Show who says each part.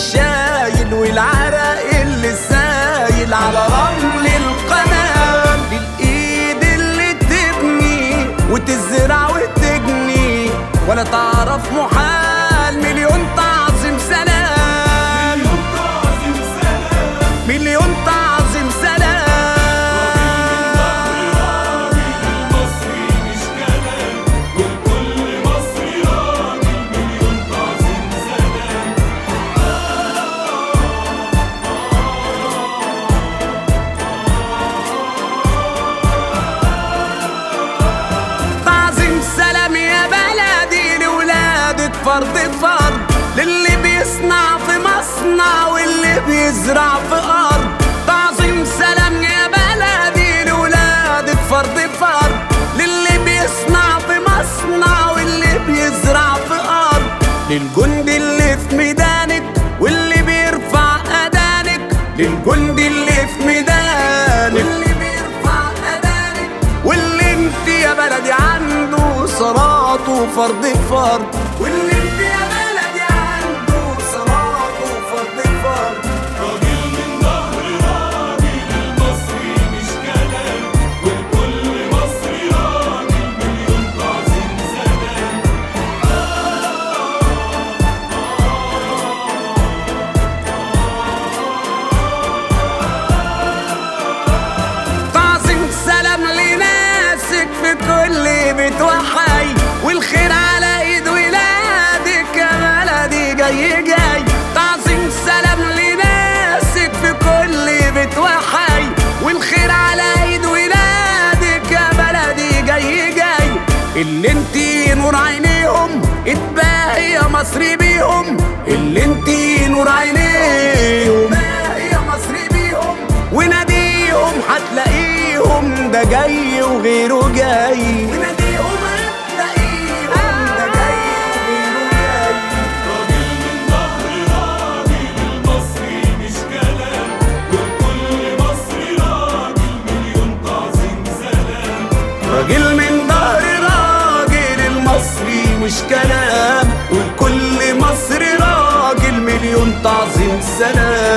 Speaker 1: شايل والعرق اللي سايل على رمل القناة للإيد اللي تبني وتزرع وتجني ولا تعرف محال مليون تعظيم سلام مليون تعظيم سلام تعظيم سلام يا بلدي لولادك فرد فرد للي بيصنع في مصنع واللي بيزرع في أرض تعظيم سلام يا بلدي لولادك فرد فرد للي بيصنع في مصنع واللي بيزرع في أرض للجند اللي في ميدانك واللي بيرفع أدانك للجند اللي في ميدانك واللي بيرفع أدانك واللي انت يا بلدي عنده صلاة وفرض فرض واللي انت يا بلدي عنده صلاة وفرض فرض
Speaker 2: راجل من ظهر راجل المصري مش كلام والكل مصري راجل مليون تعظيم سلام
Speaker 1: تعظيم سلام لناسك في كل بيت وحي والخير على ايد ولادك يا بلدي جاي جاي تعظيم سلام لناسك في كل بيت وحي والخير على ايد ولادك يا بلدي جاي جاي اللي انتي نور عينيهم اتباهي يا مصري بيهم اللي انتي نور عينيهم اتباهي يا مصري بيهم وناديهم هتلاقيهم ده جاي وغيره جاي وناديهم هتلاقيهم ده جاي وغيره جاي
Speaker 2: راجل من ظهر راجل المصري مش كلام والكل مصري راجل مليون تعظيم سلام
Speaker 1: راجل من ظهر راجل المصري مش كلام والكل مصري راجل مليون تعظيم سلام